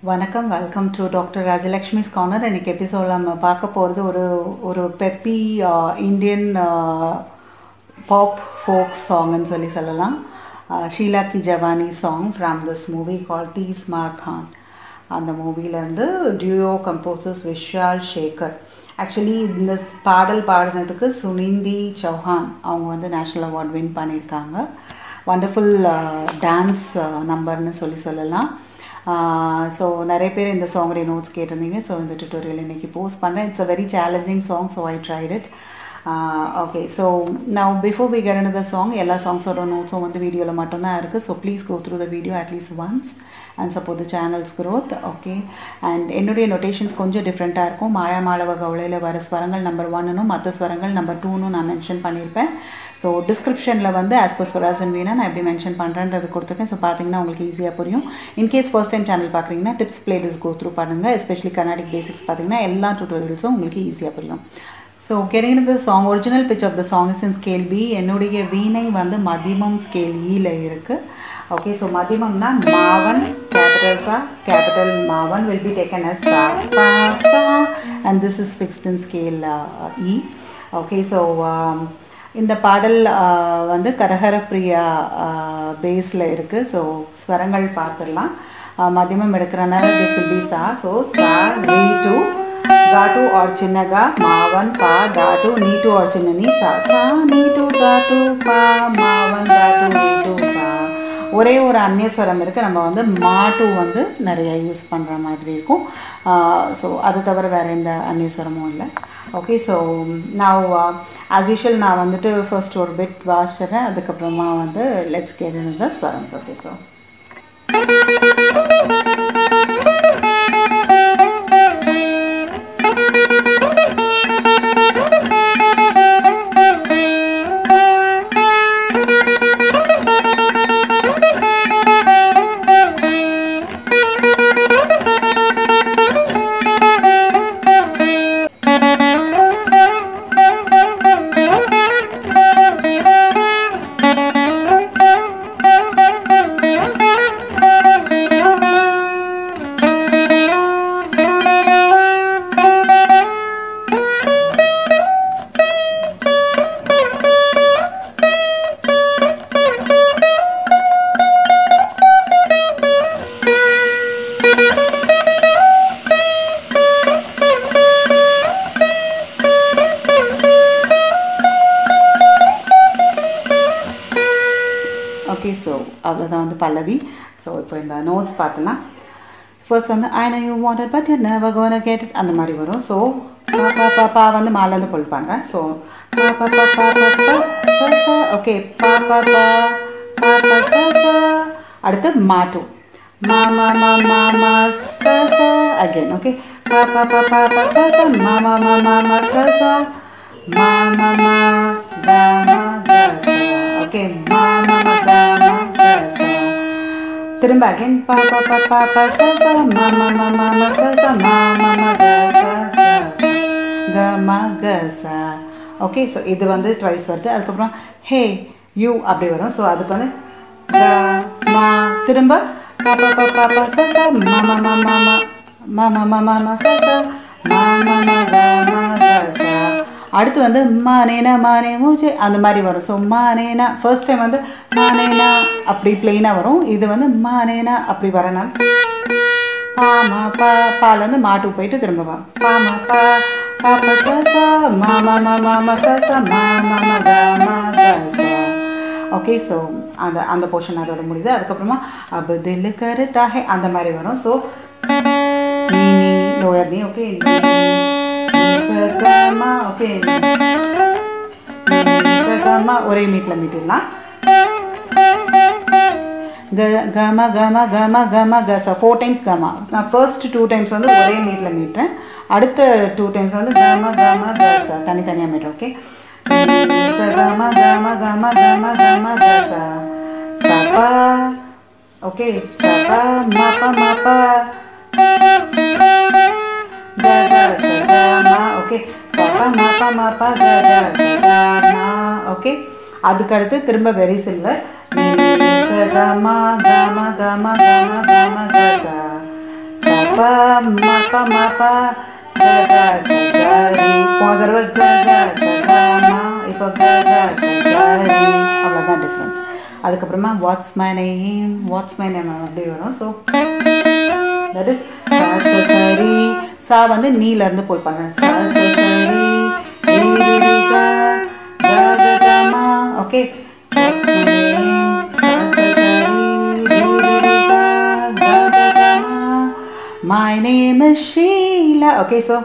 வணக்கம் welcome to doctor Rajalakshmi's corner இன்னைக்கு எபிசோடில் நம்ம பார்க்க போகிறது ஒரு ஒரு பெப்பி இந்தியன் பாப் ஃபோக் சாங்னு சொல்லி சொல்லலாம் ஷீலா கி Jawani song from this movie called Tees Maar Khan அந்த மூவிலேருந்து duo composers Vishal Shekhar actually இந்த பாடல் பாடினதுக்கு சுனிந்தி சௌஹான் அவங்க வந்து நேஷ்னல் அவார்ட் வின் பண்ணியிருக்காங்க வண்டர்ஃபுல் டான்ஸ் நம்பர்னு சொல்லி சொல்லலாம் ஸோ நிறைய பேர் இந்த சாங்குடைய நோட்ஸ் கேட்டிருந்தீங்க ஸோ இந்த டுட்டோரியல் இன்றைக்கி போஸ்ட் பண்ணுறேன் it's a very challenging song so I tried it okay so நான் before we get the song எல்லா சாங்ஸோட நோட்ஸும் வந்து வீடியோவில் மட்டும்தான் இருக்குது so please go through the video at least once and support the channel's growth okay and என்னுடைய notations கொஞ்சம் டிஃப்ரெண்ட்டாக இருக்கும் மாயா மாளவ கவுளையில் வர ஸ்வரங்கள் நம்பர் ஒன்னும் மற்ற ஸ்வரங்கள் நம்பர் டூனும் நான் மென்ஷன் பண்ணியிருப்பேன் ஸோ டிஸ்கிரிப்ஷனில் வந்து ஆஸ் பர் ஸ்வராசன் வீணா நான் எப்படி மென்ஷன் பண்ணுறேன்றது கொடுத்துருக்கேன் ஸோ பார்த்தீங்கன்னா உங்களுக்கு ஈஸியாக புரியும் இன்கேஸ் ஃபர்ஸ்ட் டைம் சேனல் பார்க்குறீங்கன்னா டிப்ஸ் பிளேலிஸ்ட் கோ த்ரூ பண்ணுங்கள் எஸ்பெஷலி கர்நாடிக் பேசிக்ஸ் பார்த்தீங்கன்னா எல்லா டுட்டோரியல்ஸும் உங்களுக்கு ஈஸியாக புரியும் so getting the song original pitch of the song is in scale B என்னுடைய வீணை வந்து மதிமம் ஸ்கேல் ஈல இருக்குது ஓகே ஸோ மதிமம்னா மாவன் கேபிட்டல் சா கேபிட்டல் மாவன் வில் பி டேக்கன் அஸ் சா பா சா and this is fixed in scale E okay so இந்த பாடல் வந்து கரஹர பிரியா பேஸில் இருக்குது ஸோ ஸ்வரங்கள் பார்த்துடலாம் மதிமம் எடுக்கிறனால திஸ் வில் பி சா ஸோ சா ரீ டூ గాటు ఆర్ చిన్నగా మావన్ పా గాటు నీటు ఆర్ చిన్న నీ సా సా నీటు గాటు பா மாவன் காட்டு நீட்டு சா ஒரே ஒரு அந்நியஸ்வரம் இருக்குது நம்ம வந்து மாட்டு வந்து நிறைய யூஸ் பண்ணுற மாதிரி இருக்கும் ஸோ அது தவிர வேறு எந்த அந்நியஸ்வரமும் இல்லை ஓகே ஸோ நான் ஆஸ் யூஷுவல் நான் வந்துட்டு ஃபர்ஸ்ட் ஒரு பிட் வாசிச்சிடுறேன் அதுக்கப்புறமா வந்து லெட்ஸ் கேட்டு த ஸ்வரம்ஸ் ஓகே ஸோ ஓகே ஸோ அவ்வளோதான் வந்து பல்லவி ஸோ இப்போ இந்த நோட்ஸ் பார்த்தலாம் ஃபர்ஸ்ட் வந்து I know you wanted but you never gonna get it அந்த மாதிரி வரும் ஸோ பா பா பா பா வந்து மாலேருந்து புல் பண்ணுறேன் ஸோ பா பா பா பா பா பா சா சா ஓகே பா பா பா பா பா சா சா அடுத்து மாட்டு மா மா மா மா மா சா சா அகெயின் ஓகே பா பா பா பா பா சா சா மா மா மா மா மா சா சா மா மா மா கா மா கா சா ஓகே மா மா மா கா மா கா சா திரும்ப அகைன் பா பா பா பா பா சா சா மா மா மா மா மா சா சா மா மா மா கா சா க மா க சா ஓகே ஸோ இது வந்து ட்வைஸ் வருது அதுக்கப்புறம் ஹே யூ அப்படி வரும் ஸோ அதுக்கு வந்து க மா திரும்ப பா பா பா பா பா சா சா மா மா மா மா மா மா மா மா மா மா சா சா மா மா மா க மா க சா அடுத்து வந்து மானேனா மானே மூச்சு அந்த மாதிரி வரும் ஸோ மானேனா ஃபர்ஸ்ட் டைம் வந்து மானேனா அப்படி பிளெயினாக வரும் இது வந்து மானேனா அப்படி வரனால பாமா பா பாலேருந்து மாட்டுக்கு போயிட்டு திரும்ப வா பாமா பா பாப்பா சா சா மாமா மாமா மா சா சா மாமா மகா மகா சா ஓகே ஸோ அந்த அந்த போர்ஷன் அதோட முடியுது அதுக்கப்புறமா அபு தில்லு கரு தாஹே அந்த மாதிரி வரும் ஸோ நீ நீ லோயர் நீ ஓகே சகமா ஓகே சகமா ஒரே மீட்டில் மீட்டிடலாம் க கம கம கம கம கச ஃபோர் டைம்ஸ் கமா நான் ஃபர்ஸ்ட் டூ டைம்ஸ் வந்து ஒரே மீட்டில் மீட்டுறேன் அடுத்த டூ டைம்ஸ் வந்து கம கம கச தனித்தனியாக மீட்டுறேன் ஓகே கம கம கம கம கம கச சபா ஓகே சபா மாப்பா மாப்பா க க ச க மா ஓகே சபா மாப்பா மாப்பா க க ச க மா ஓகே அதுக்கடுத்து திரும்ப வெரி சில்வர் கம கம கம கம கம க ச ப ம ப ம ப க க ச க ரி போன தடவை க க ச க ம இப்போ க க ச க ரி அவ்வளோதான் டிஃப்ரென்ஸ் அதுக்கப்புறமா what's my name what's my name அப்படி வரும் ஸோ தட் இஸ் சரி சா வந்து நீல இருந்து போல் பண்றேன் ச ச சரி ரீ ரி ரி க க க க ம ஓகே வாட்ஸ் மை நேம் ச ச சரி ரீ ரி ரி க க க க ம My name is Sheila. Okay, so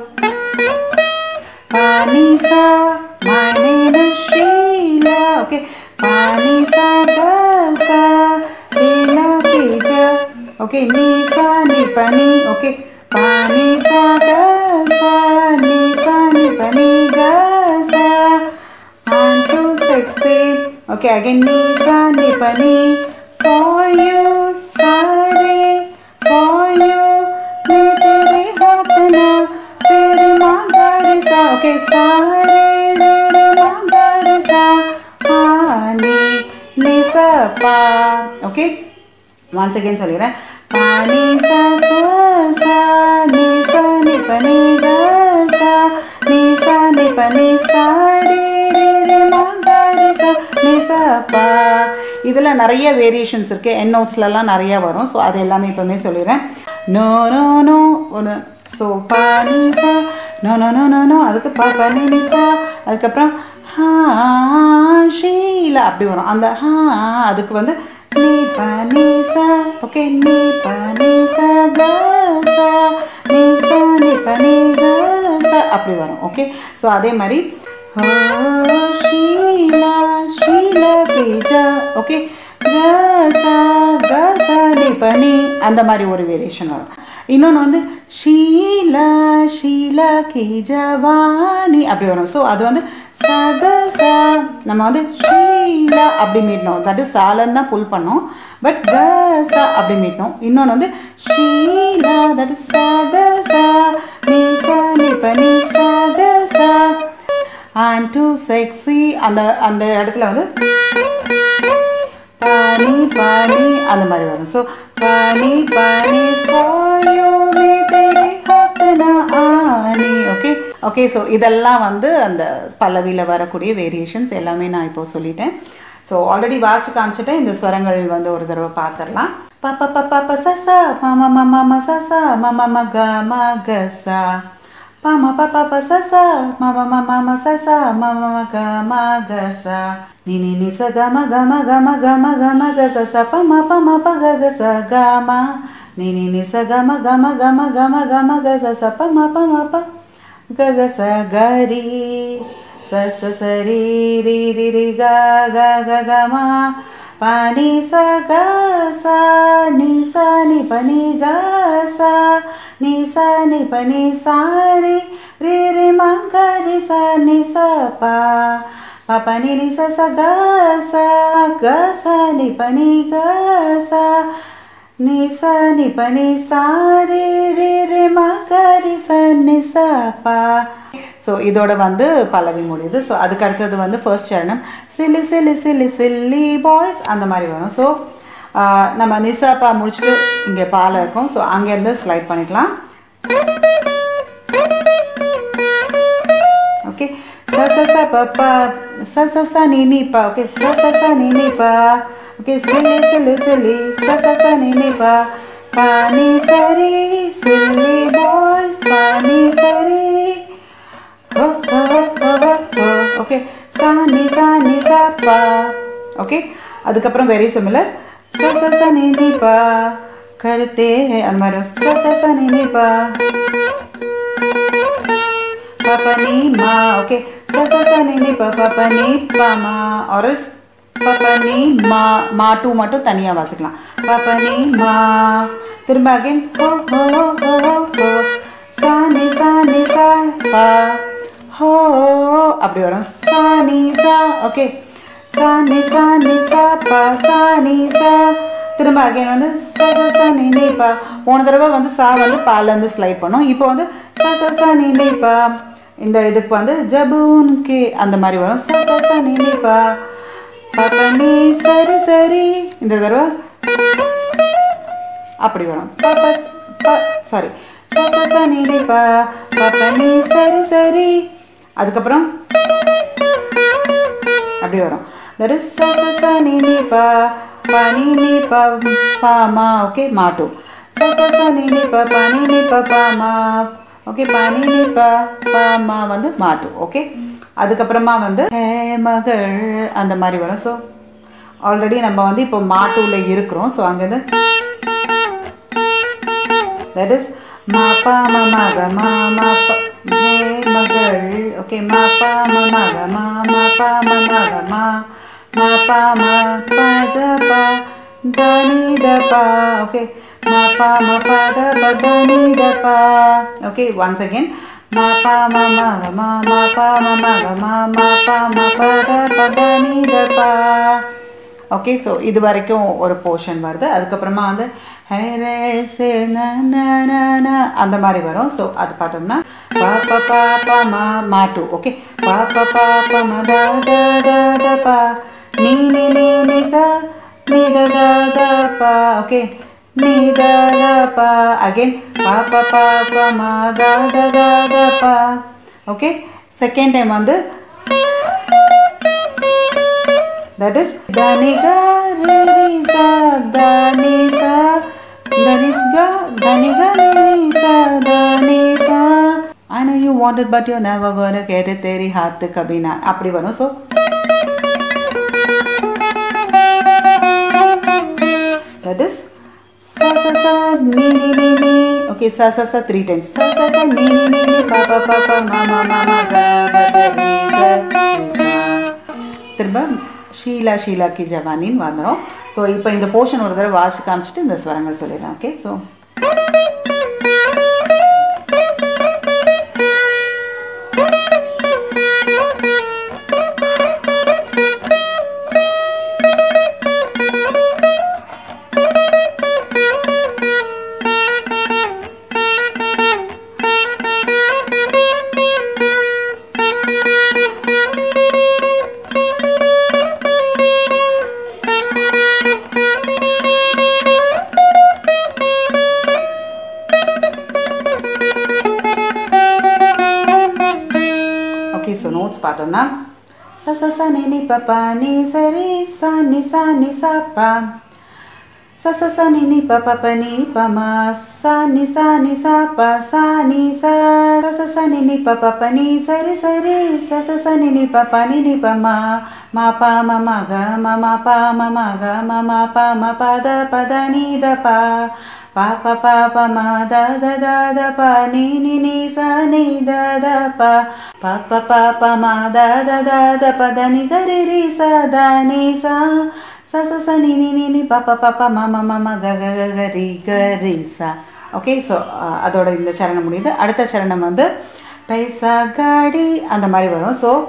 Panisa. My name is Sheila. Okay, Panisa Dasa. Sheila Pija. Okay, Nisa Nipani. Okay, Panisa Dasa. Nisa Nipani Gasa. I'm too sexy. Okay, again Nisa Nipani. For you, sorry. For you, मैं तेरे हाथ ना तेरी मांगार सा okay सारे रे रे मांगार सा पानी नि सा पा ओके once again சொல்லிடுறேன் பானி சா க சா நீ சா நி பனி க சா நீ சா நி பனி சா ரே ரே ரே மாங்காரி சா நீ சா பா இதில் நிறைய வேரியேஷன்ஸ் இருக்குது என் நோட்ஸ்லலாம் நிறைய வரும் ஸோ அது எல்லாமே இப்போவுமே சொல்லிடுறேன் நோ நோ நோ ஒன்று ஸோ பா நீ சா no no no no no அதுக்கு பா பா நீ நீ சா அதுக்கப்புறம் ஹா ஷீலா அப்படி வரும் அந்த ஹா அதுக்கு வந்து நீ பா நீ சா ஓகே நீ பா நீ சா க சா நீ சா நீ பா நீ க சா அப்படி வரும் ஓகே ஸோ அதே மாதிரி ஹோ ஷீலா ஷீலா பீஜா ஓகே கசா கசா நி பனி அந்த மாதிரி ஒரு வேரியேஷன் வரும் இன்னொன்று வந்து ஷீலா ஷீலா கி ஜவானி அப்படி வரும் ஸோ அது வந்து சகசா நம்ம வந்து ஷீலா அப்படி மீட்டணும் தட் இஸ் சாலன் தான் புல் பண்ணோம் பட் கசா அப்படி மீட்டணும் இன்னொன்று வந்து ஷீலா தட் இஸ் சகசா நீ சா நி பனி சகசா ஐம் டூ செக்ஸி அந்த அந்த இடத்துல வந்து பானி பானி அந்த மாதிரி வரும் ஸோ பானி பானி ஃபாயோ மே தெரே ஹாத்னா ஆனி ஓகே ஓகே ஸோ இதெல்லாம் வந்து அந்த பல்லவியில் வரக்கூடிய வேரியேஷன்ஸ் எல்லாமே நான் இப்போ சொல்லிட்டேன் ஸோ ஆல்ரெடி வாசிச்சு காமிச்சிட்டேன் இந்த ஸ்வரங்கள் வந்து ஒரு தடவை பார்த்துடலாம் ப ப ப ப ப ச ச ம ம ம ம ம ச ச ம ம ம க ம க ச ப ம ப ப ப ச ச ம ம ம ம ம ச ச ம ம ம க ம க ச ni ni ni sa ga ma ga ma ga ma ga ma ga ma ga sa sa pa ma pa ma pa ga ga sa ga ma ni ni ni sa ga ma ga ma ga ma ga ma ga ma ga sa sa pa ma pa ma pa ga ga sa ga ri sa sa sa ri ri ri ri ga ga ga ga ma pa ni sa ga sa ni sa ni pa ni ga sa ni sa ni pa ni sa ri ri ri ma ga ri sa ni sa pa pa ni ni sa sa ga sa ga sa ni pa ni ga sa ni sa ni pa ni sa re re re ma ga ri sa ni sa pa so இதோட வந்து பல்லவி முடியுது so அதுக்கு அடுத்தது வந்து first சரணம் சில்லி சில்லி சில்லி சில்லி பாய்ஸ் அந்த மாதிரி வரும் ஸோ நம்ம நிசாப்பா முடிச்சுட்டு இங்கே பால் இருக்கும் ஸோ அங்கேருந்து ஸ்லைட் பண்ணிக்கலாம் okay sa sa sa pa pa sa sa sa ni ni pa okay sa sa sa ni ni pa okay silly silly silly sa sa sa ni ni pa pa ni sari silly boys pa ni sari ho ho ho ho ho okay sa ni sa ni sa pa okay அதுக்கப்புறம் very similar sa sa sa ni ni pa करते हैं அந்த மாதிரி sa sa sa ni ni pa papa ni ma okay sa sa sa ni ni pa papa ni pa ma or else papa ni ma ma two மட்டும் தனியா வாசிக்கலாம் papa ni ma திரும்ப again ho ho ho ho ho ho sa ni sa ni sa pa ho அப்படி வரும் sa ni sa okay sa ni sa ni sa pa sa ni sa திரும்ப again வந்து ச ச ச நீ நீ பா போன தடவை வந்து சா வந்து பால்ல இருந்து ஸ்லைட் பண்ணோம் இப்போ வந்து ச ச ச நீ நீ பா இந்த இதுக்கு வந்து ஜபூன்கே அந்த மாதிரி வரும் ச ச ச நீ நீ பா பாப்பா நீ சரி சரி இந்த தடவை அப்படி வரும் ப ப ப சாரி ச ச ச நீ நீ ப ப ப நீ சரி சரி அதுக்கப்புறம் அப்படி வரும் தட் இஸ் ச ச ச நீ நீ ப ப நீ நீ ப ப மா ஓகே மாட்டு ச ச ச நீ நீ ப ப நீ நீ ப ப மா ஓகே ப நீ நீ ப ப மா வந்து மாட்டு ஓகே அதுக்கப்புறமா வந்து ஹே மகள் அந்த மாதிரி வரும் ஸோ ஆல்ரெடி நம்ம வந்து இப்போ மாட்டூவில் இருக்கிறோம் ஸோ அங்கேருந்து that is ma pa ma ma ga ma ma pa he magal okay ma pa ma ma ga ma ma pa ma ma ga ma ma pa ma pa da pa da ni da pa okay ma pa ma pa da pa da ni da pa okay once again ma pa ma ma ga ma ma pa ma ma ga ma ma pa ma pa da pa da ni da pa okay so இது வரைக்கும் ஒரு portion வருது அதுக்கப்புறமா வந்து ஹே ரே சே ந ந ந ந அந்த மாதிரி வரும் ஸோ அது பார்த்தோம்னா பா ப பா ப ம மா டூ ஓகே பா ப பா ப ம த த த த பா நீ நீ நீ நீ ச நீ த த த பா ஓகே நீ த த பா அகைன் பா ப பா ப ம த த த த பா ஓகே செகண்ட் டைம் வந்து that is daniga risa danisa danisga daniga risa danisa I know you want it but you're never gonna get it तेरी हाथ कभी ना அப்படி வரும் so that is sa sa sa ni ni ni ni okay sa sa sa three times sa sa sa ni ni ni ni pa pa pa pa ma ma ma ma ga ga ga ri ga ri sa திரும்ப ஷீலா ஷீலா கி ஜவானின்னு வந்துடும் so இப்போ இந்த portion ஒரு தடவை வாசிச்சு காமிச்சிட்டு இந்த ஸ்வரங்கள் சொல்லிடுறேன் okay so okay so notes பார்த்தோம்னா ச ச ச நி நி ப ப நீ சரி ச நி ச நி ச ப ச ச ச நி நி ப ப ப நீ ப ம ச நி ச நி ச ப ச நி ச ச ச ச நி நி ப ப ப நீ சரி சரி ச ச ச நி நி ப ப நீ நி ப ம ம ப ம ம க ம ம ப ம ம க ம ம ப ம ப த ப த நீ த ப ப ப ப ப ம த த த த ப நீ நீ நீ ச நீ த த ப ப ப ப ப ம த த த த ப த நி க ரி ரி ச த நீ ச ச ச ச நீ நீ நீ நீ ப ப ப ப ம ம ம ம க க க க ரி க ரி ச ஓகே ஸோ அதோட இந்த சரணம் முடியுது அடுத்த சரணம் வந்து பைசா காடி அந்த மாதிரி வரும் so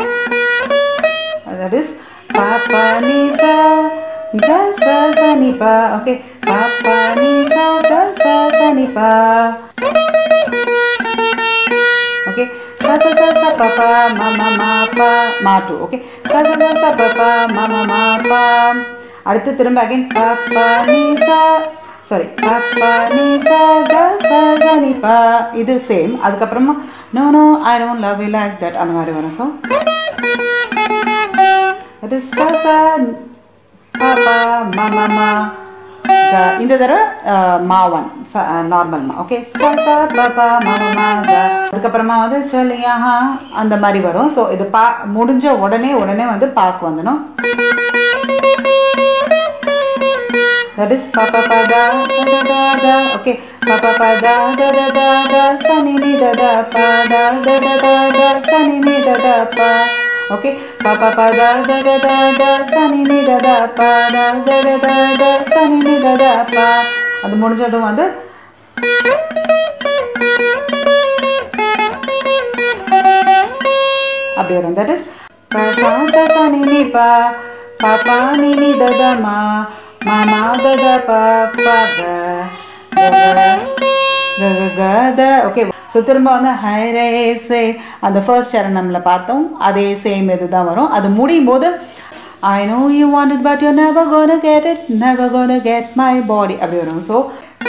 that is pa pa ni sa ga sa sa ni pa okay pa pa ni sa ga sa sa ni pa okay sa sa sa sa pa pa ma ma ma pa ma tu okay sa sa sa sa pa pa ma ma ma pa அடுத்து திரும்ப again pa pa ni sa sorry pa pa ni sa ga sa ga ni pa இது same அதுக்கப்புறமா no no I don't love you like that அந்த மாதிரி வரும் so அது ச ச பா பா மா மா மா க இந்த தடவை மா ஒன் நார்மல் மா ஓகே ச ச ப ப மா மா மா க அதுக்கப்புறமா வந்து சலியா அந்த மாதிரி வரும் ஸோ இது பா முடிஞ்ச உடனே உடனே வந்து பாக்கு வந்துடும் That is pa pa pa da da da da da. Okay, pa pa pa da da da da da. Sa ni ni da da pa da da da da da. Sa ni ni da da pa. Okay, pa pa pa da da da da da. Sa ni ni da da pa da da da da da. Sa ni ni da da pa. அது முடிஞ்சதும் வந்து அப்படி வரும் that is ப சா ச ச நி நி ப ப ப நி நி த த ம ம ம த த ப ப க க க க க த ஓகே ஸோ திரும்ப வந்து ஹை ரே சே அந்த ஃபர்ஸ்ட் சரணம்ல பார்த்தோம் அதே சேம் இது தான் வரும் அது முடியும் போது I know you want it, but you're never gonna get it, never gonna get my body. அப்படி வரும் so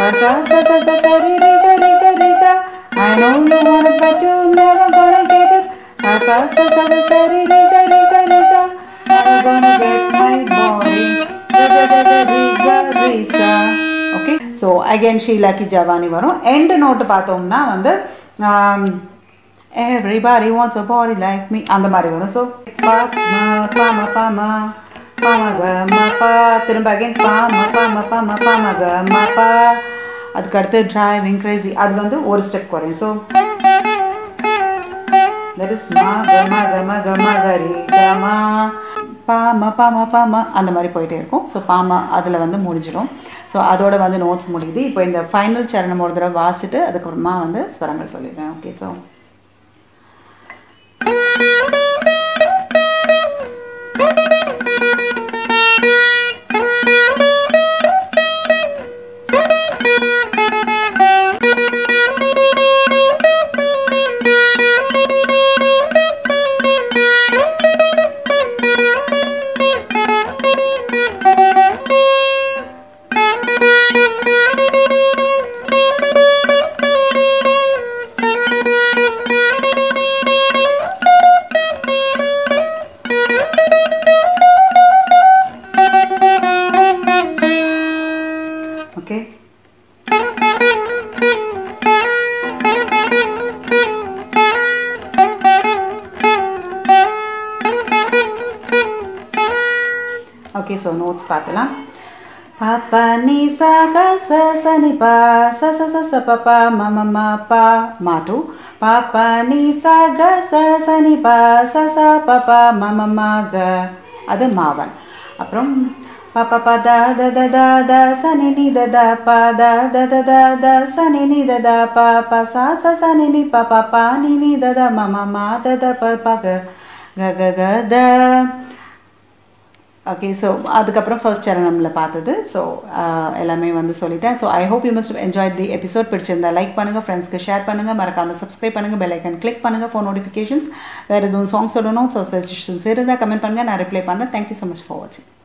I know you want it, but you're never gonna get it. Never gonna get my body. Okay so again Sheila கி ஜவானி வரும் end note பார்த்தோம்னா வந்து everybody wants a body like me அந்த மாதிரி வரும் ஸோ பாம பாம பாமக மப்பா திரும்ப அகைன் பாம பாம பாம பாமக மப்பா அதுக்கு அடுத்து டிரைவிங் கிரேசி அது வந்து ஒரு ஸ்டெப் குறையும் ஸோ தட் இஸ் மக மக மக மகரி கமா பாம பாம பாம அந்த மாதிரி போயிட்டே இருக்கும் ஸோ பாம அதில் வந்து முடிஞ்சிடும் ஸோ அதோட வந்து நோட்ஸ் முடியுது இப்போ இந்த ஃபைனல் சரணம் ஒரு தடவை வாசிச்சுட்டு அதுக்கப்புறமா வந்து ஸ்வரங்கள் சொல்லிடுறேன் okay so okay okay so notes பார்த்துலாம் பாப்பா நீ சா க ச ச நி பா ச ச ச ச ப ப ம ம ம பா மாட்டு பாப்பா நீ சா க ச ச நி பா ச ச ப ப ம ம ம க அது மாவன் அப்புறம் ப ப ப த த த த த ச நி நி த த ப த த த த த ச நி நி த த ப ப ச ச ச நி நி ப ப ப நி நி த த ம ம ம த த ப ப க க க க த ஓகே ஸோ அதுக்கப்புறம் ஃபர்ஸ்ட் சேனலில் பார்த்தது ஸோ எல்லாமே வந்து சொல்லிட்டேன் so I hope you must enjoy the episode பிடிச்சிருந்தா லைக் பண்ணுங்கள் ஃப்ரெண்ட்ஸ்க்கு ஷேர் பண்ணுங்கள் மறக்காமல் சப்ஸ்கிரைப் பண்ணுங்கள் பெல் ஐக்கன் கிளிக் பண்ணுங்கள் ஃபோன் நோட்டிஃபிகேஷன்ஸ் வேறு எதுவும் சாங் சொல்லணும் ஸோ சஜஷன்ஸ் இருந்தால் கமெண்ட் பண்ணுங்கள் நான் ரிப்ளை பண்ணுறேன் தேங்க்யூ ஸோ மச் ஃபார் வாட்சிங்